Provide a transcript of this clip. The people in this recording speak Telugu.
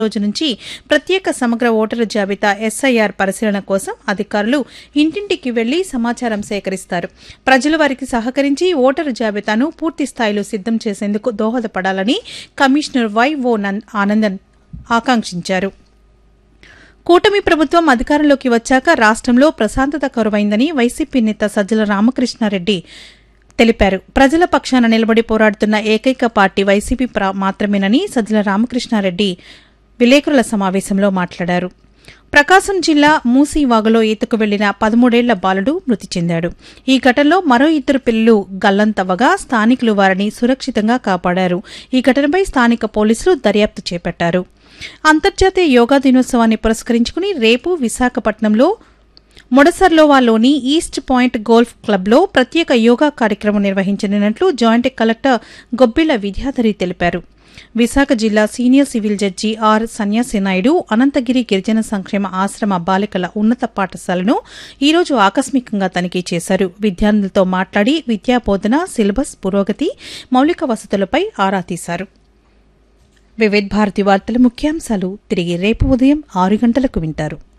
రోజు నుంచి ప్రత్యేక సమగ్ర ఓటరు జాబితా ఎస్ఐఆర్ పరిశీలన కోసం అధికారులు ఇంటింటికి వెళ్లి సమాచారం సేకరిస్తారు ప్రజలు వారికి సహకరించి ఓటరు జాబితాను పూర్తి స్థాయిలో సిద్దం చేసేందుకు దోహదపడాలని కమిషనర్ వైఓ నంద్ ఆనందన్ ఆకాంక్షించారు కూటమి ప్రభుత్వం అధికారంలోకి వచ్చాక రాష్ట్రంలో ప్రశాంతత కరువైందని వైసీపీ నేత సజ్జల రామకృష్ణారెడ్డి తెలిపారు ప్రజల పక్షాన నిలబడి పోరాడుతున్న ఏకైక పార్టీ వైసీపీ ప్ర- మాత్రమేనని సజ్జల రామకృష్ణారెడ్డి విలేకరుల సమావేశంలో మాట్లాడారు ప్రకాశం జిల్లా మూసీవాగులో ఈతకు వెళ్లిన పదమూడేళ్ల బాలుడు మృతి చెందాడు ఈ ఘటనలో మరో ఇద్దరు పిల్లలు గల్లంతవ్వగా స్థానికులు వారిని సురక్షితంగా కాపాడారు ఈ ఘటనపై స్థానిక పోలీసులు దర్యాప్తు చేపట్టారు అంతర్జాతీయ యోగా దినోత్సవాన్ని పురస్కరించుకుని రేపు విశాఖపట్నంలో మొడసర్లోవాలోని ఈస్ట్ పాయింట్ గోల్ఫ్ క్లబ్లో ప్రత్యేక యోగా కార్యక్రమం నిర్వహించనున్నట్లు జాయింట్ కలెక్టర్ గొబ్బిళ్ల విద్యాధరి తెలిపారు విశాఖ జిల్లా సీనియర్ సివిల్ జడ్జి ఆర్ సన్యాసి నాయుడు అనంతగిరి గిరిజన సంక్షేమ ఆశ్రమ బాలికల ఉన్నత పాఠశాలను ఈరోజు ఆకస్మికంగా తనిఖీ చేశారు విద్యార్థులతో మాట్లాడి విద్యా బోధన సిలబస్ పురోగతి మౌలిక వసతులపై ఆరా తీశారు వివిధ్ భారతి వార్తల ముఖ్యాంశాలు తిరిగి రేపు ఉదయం ఆరు గంటలకు వింటారు